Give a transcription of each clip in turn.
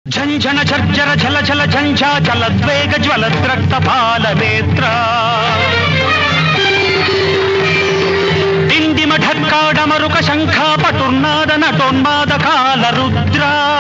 ఝంఝణ ఝర్జర ఝల ఝల ఝంఝా జలద్వేగ జ్వలద్రక్త పాల నేత్ర డిండిమ ఢక్కాడమరుక శంఖ పటుర్నాద నటోన్మాద కాల రుద్ర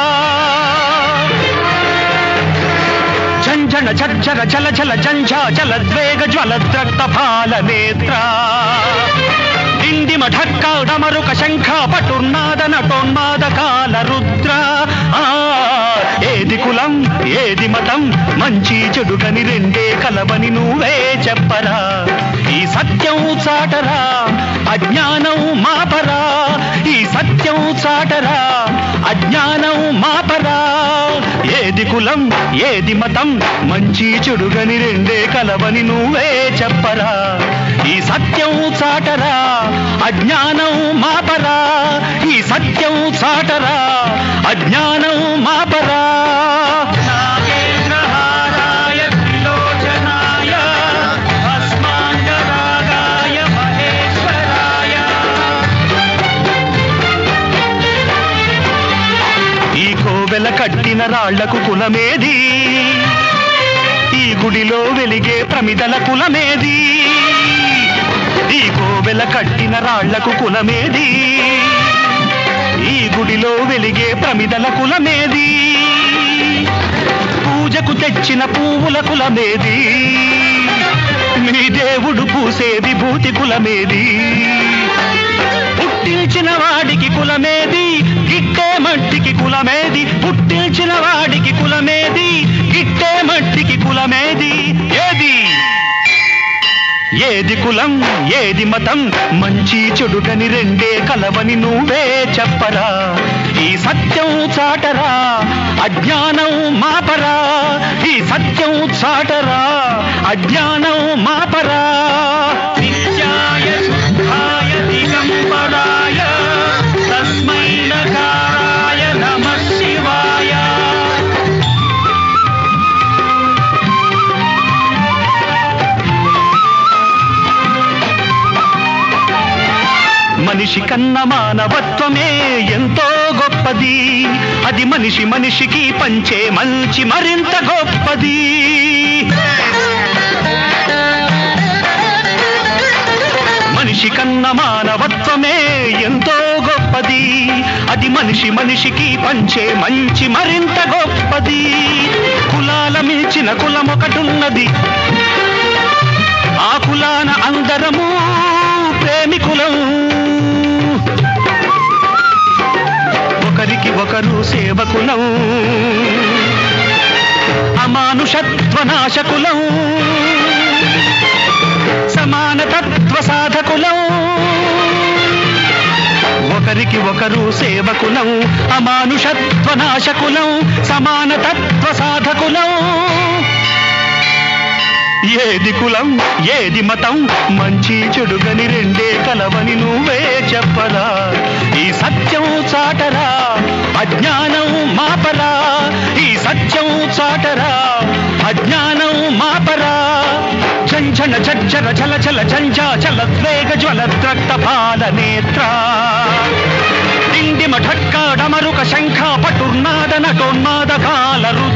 ఝంఝణ ఝర్జర ఝల ఝల ఝంఝా జలద్వేగ జ్వలద్రక్త పాల నేత్ర డిండిమ ఢక్కాడమరుక శంఖ పటుర్నాద నటోన్మాద కాల రుద్ర ఆ, ఏది కులం ఏది మతం మంచి చెడుగని రెండే కలవని నువ్వే చెప్పరా ఈ సత్యం చాటరా అజ్ఞానం మాపరా ఈ సత్యం చాటరా అజ్ఞానం మాపరా ఏది కులం ఏది మతం మంచి చెడుగని రెండే కలవని నువ్వే చెప్పరా ఈ సత్యం చాటరా అజ్ఞానం మాపరా ఈ సత్యం చాటరా అజ్ఞానం మాపరా నాగేంద్రహారాయ త్రిలోచనాయ భస్మాంగరాగాయ మహేశ్వరాయ ఈ కోవెల కట్టిన రాళ్లకు కులమేది ఈ గుడిలో వెలిగే ప్రమిదల కులమేది ఈ కోవెల కట్టిన రాళ్లకు కులమేది ఈ గుడిలో వెలిగే ప్రమిదల కులమేది పూజకు తెచ్చిన పువ్వుల కులమేది మీ దేవుడు పూసే విభూతి కులమేది పుట్టించిన వాడికి కులమేది గిట్టే మట్టికి కులమేది పుట్టించిన వాడికి కులమేది గిట్టే మట్టికి కులమేది ఏది ఏది కులం ఏది మతం మంచి చెడుగని రెండే కలవని నువ్వే చెప్పరా ఈ సత్యం చాటరా అజ్ఞానం మాపరా ఈ సత్యం చాటరా అజ్ఞానం మాపరా నిత్యాయ శుద్ధాయ దిగంబరాయ తస్మై నకారాయ నమః శివాయ మనిషి కన్న మానవత్వమే ఎంతో గొప్పది అది మనిషి మనిషికి పంచే మంచి మరింత గొప్పది మనిషి కన్న మానవత్వమే ఎంతో గొప్పది అది మనిషి మనిషికి పంచే మంచి మరింత గొప్పది కులాల మించిన కులం ఒకటున్నది ఆ కులాన అందరము ప్రేమికులం ఒకరికి ఒకరు సేవకులం అమానుషత్వ నాశకులం సమానతత్వ సాధకులం ఒకరికి ఒకరు సేవకులం అమానుషత్వ నాశకులం సమానతత్వ సాధకులం ఏది కులం ఏది మతం మంచి చెడుగని రెండే కలవని నువ్వే చెప్పరా ఈ సత్యం చాటరా అజ్ఞానం మాపరా ఈ సత్యం చాటరా అజ్ఞానం మాపరా ఝంఝణ ఝర్జర ఝల ఝల ఝంఝా ఝలద్వేగ జ్వలద్రక్త పాల నేత్ర డిండిమ ఢక్కాడమరుక శంఖ పటుర్నాద నటోన్మాద కాల రుద్ర